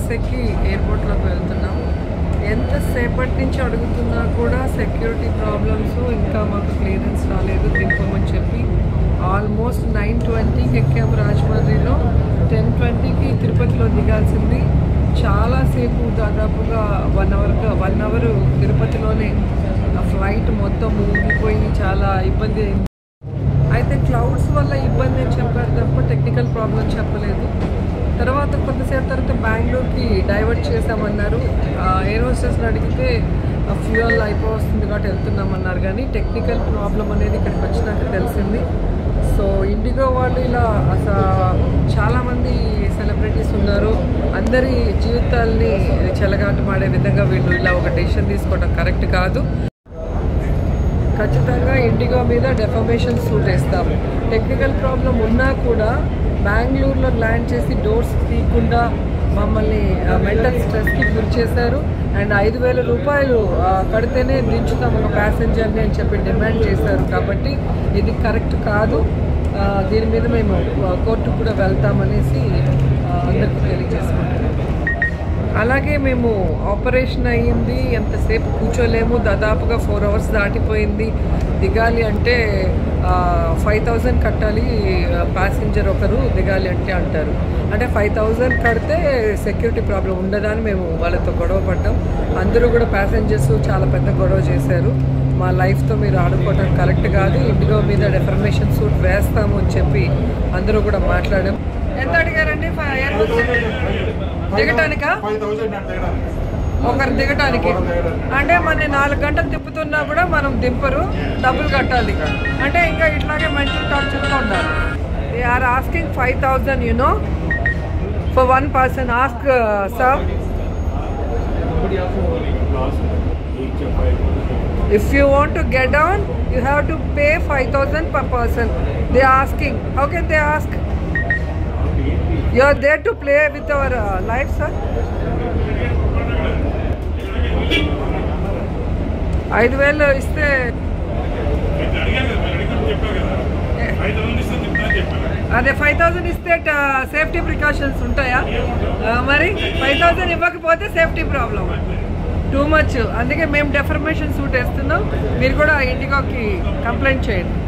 Bus ఎక్కి ఎయిర్పోర్ట్లోకి వెళ్తున్నాం ఎంతసేపటి నుంచి అడుగుతున్నా కూడా సెక్యూరిటీ ప్రాబ్లమ్స్ ఇంకా మాకు క్లియరెన్స్ రాలేదు దింపమని చెప్పి ఆల్మోస్ట్ నైన్ ట్వంటీకి ఎక్కాము రాజమండ్రిలో టెన్ ట్వంటీకి తిరుపతిలో దిగాల్సింది చాలాసేపు దాదాపుగా వన్ అవర్ వన్ అవర్ తిరుపతిలోనే ఆ ఫ్లైట్ మొత్తం ఊగిపోయి చాలా ఇబ్బంది అయింది అయితే క్లౌడ్స్ వల్ల ఇబ్బంది అని చెప్పారు తప్ప టెక్నికల్ ప్రాబ్లం చెప్పలేదు తర్వాత కొంతసేపు తర్వాత బెంగళూరుకి డైవర్ట్ చేసామన్నారు ఎయిర్ హోస్టెస్ని అడిగితే ఫ్యూయల్ అయిపోతుంది కాబట్టి వెళ్తున్నామన్నారు కానీ టెక్నికల్ ప్రాబ్లం అనేది ఇక్కడికి వచ్చినాక తెలిసింది సో ఇండిగో వాళ్ళు ఇలా అసలు చాలామంది సెలబ్రిటీస్ ఉన్నారు అందరి జీవితాల్ని చెలగాటమాడే విధంగా వీళ్ళు ఇలా ఒక డెసిషన్ తీసుకోవడం కరెక్ట్ కాదు ఖచ్చితంగా ఇండిగో మీద డెఫమేషన్ సూట్ వేస్తాము టెక్నికల్ ప్రాబ్లం ఉన్నా కూడా బెంగళూరులో ల్యాండ్ చేసి డోర్స్ తీయకుండా మమ్మల్ని మెంటల్ స్ట్రెస్కి గురి చేశారు అండ్ ఐదు వేల రూపాయలు ఆ, కడితేనే దించుతాం ఒక ప్యాసింజర్ని అని చెప్పి డిమాండ్ చేశారు కాబట్టి ఇది కరెక్ట్ కాదు ఆ, దీని మీద మేము కోర్టుకు కూడా వెళ్తామనేసి ఆ, అందరికీ తెలియజేసుకుంటున్నాం అలాగే మేము ఆపరేషన్ అయ్యింది ఎంతసేపు కూర్చోలేము దాదాపుగా ఫోర్ అవర్స్ దాటిపోయింది దిగాలి అంటే ఫైవ్ థౌజండ్ కట్టాలి ప్యాసింజర్ ఒకరు దిగాలి అంటే అంటారు అంటే ఫైవ్ థౌజండ్ కడితే సెక్యూరిటీ ప్రాబ్లం ఉండదా అని మేము వాళ్ళతో గొడవ పడ్డాం అందరూ కూడా ప్యాసింజర్స్ చాలా పెద్ద గొడవ చేశారు మా లైఫ్తో మీరు ఆడుకోవడం కరెక్ట్ కాదు ఇండిగో మీద డెఫర్మేషన్ సూట్ వేస్తాము అని చెప్పి అందరూ కూడా మాట్లాడాం ఎంత అడిగారండి ఫై- ఎయిర్ హోస్టెస్? దిగటానికా ఫైవ్ థౌసండ్ అంటే దిగడానికి. ఒకరు దిగటానికి అంటే మన నాలుగు గంటలు తిప్పుతున్నా కూడా మనం దింపరు డబ్బులు కట్టాలి అంటే ఇంకా ఇట్లాగే మెంటల్ టార్చర్గా ఉండాలి they are asking five thousand you know for one person ask sir if you want to get down you have to pay five thousand per person they asking how can they ask you are there to play with our life sir ఐదు వేలు ఇస్తే అదే five thousand ఇస్తే safety precautions ఉంటాయా ఆ, మరి five thousand ఇవ్వకపోతే safety problem too much అందుకే మేము డెఫర్మేషన్ సూట్ వేస్తున్నాం మీరు కూడా ఇంటికి కంప్లైంట్ చేయండి